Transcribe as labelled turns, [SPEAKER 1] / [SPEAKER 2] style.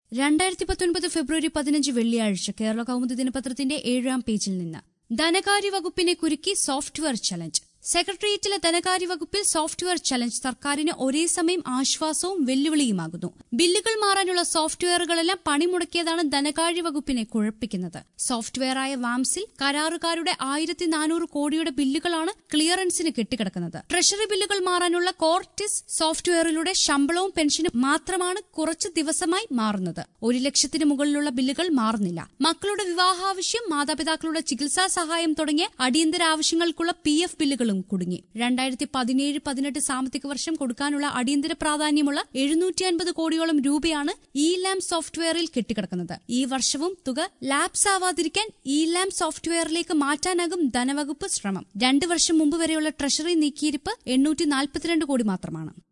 [SPEAKER 1] രണ്ടായിരത്തി പത്തൊൻപത് ഫെബ്രുവരി പതിനഞ്ച് വെള്ളിയാഴ്ച കേരള കൗമുദി ദിനപത്രത്തിന്റെ ഏഴാം പേജിൽ നിന്ന് ധനകാര്യ വകുപ്പിനെ കുരുക്കി സോഫ്റ്റ്വെയർ ചലഞ്ച് സെക്രട്ടേറിയറ്റിലെ ധനകാര്യ വകുപ്പിൽ സോഫ്റ്റ്വെയർ ചലഞ്ച് സർക്കാരിന് ഒരേ സമയം ആശ്വാസവും വെല്ലുവിളിയുമാകുന്നു ബില്ലുകൾ മാറാനുള്ള സോഫ്റ്റ്വെയറുകളെല്ലാം പണിമുടക്കിയതാണ് ധനകാര്യ വകുപ്പിനെ കുഴപ്പിക്കുന്നത് സോഫ്റ്റ്വെയറായ വാംസിൽ കരാറുകാരുടെ ആയിരത്തി നാനൂറ് കോടിയുടെ ബില്ലുകളാണ് ക്ലിയറൻസിന് കെട്ടിക്കിടക്കുന്നത് ട്രഷറി ബില്ലുകൾ മാറാനുള്ള കോർട്ടിസ് സോഫ്റ്റ്വെയറിലൂടെ ശമ്പളവും പെൻഷനും മാത്രമാണ് കുറച്ചു ദിവസമായി മാറുന്നത് ഒരു ലക്ഷത്തിന് മുകളിലുള്ള ബില്ലുകൾ മാറുന്നില്ല മക്കളുടെ വിവാഹാവശ്യം മാതാപിതാക്കളുടെ ചികിത്സാ സഹായം തുടങ്ങിയ അടിയന്തര ആവശ്യങ്ങൾക്കുള്ള പി എഫ് ബില്ലുകളും കുടുങ്ങി രണ്ടായിരത്തി പതിനേഴ് പതിനെട്ട് സാമ്പത്തിക വർഷം കൊടുക്കാനുള്ള അടിയന്തര പ്രാധാന്യമുള്ള എഴുന്നൂറ്റി അൻപത് കോടിയോളം രൂപയാണ് ഇ ലാം സോഫ്റ്റ്വെയറിൽ കെട്ടിക്കിടക്കുന്നത് ഈ വർഷവും തുക ലാപ്സ് ആവാതിരിക്കാൻ ഇ ലാം സോഫ്റ്റ്വെയറിലേക്ക് മാറ്റാനാകും ധനവകുപ്പ് ശ്രമം രണ്ടു വർഷം മുമ്പ് വരെയുള്ള ട്രഷറി നീക്കിയിരിപ്പ് എണ്ണൂറ്റി നാൽപ്പത്തിരണ്ട് കോടി മാത്രമാണ്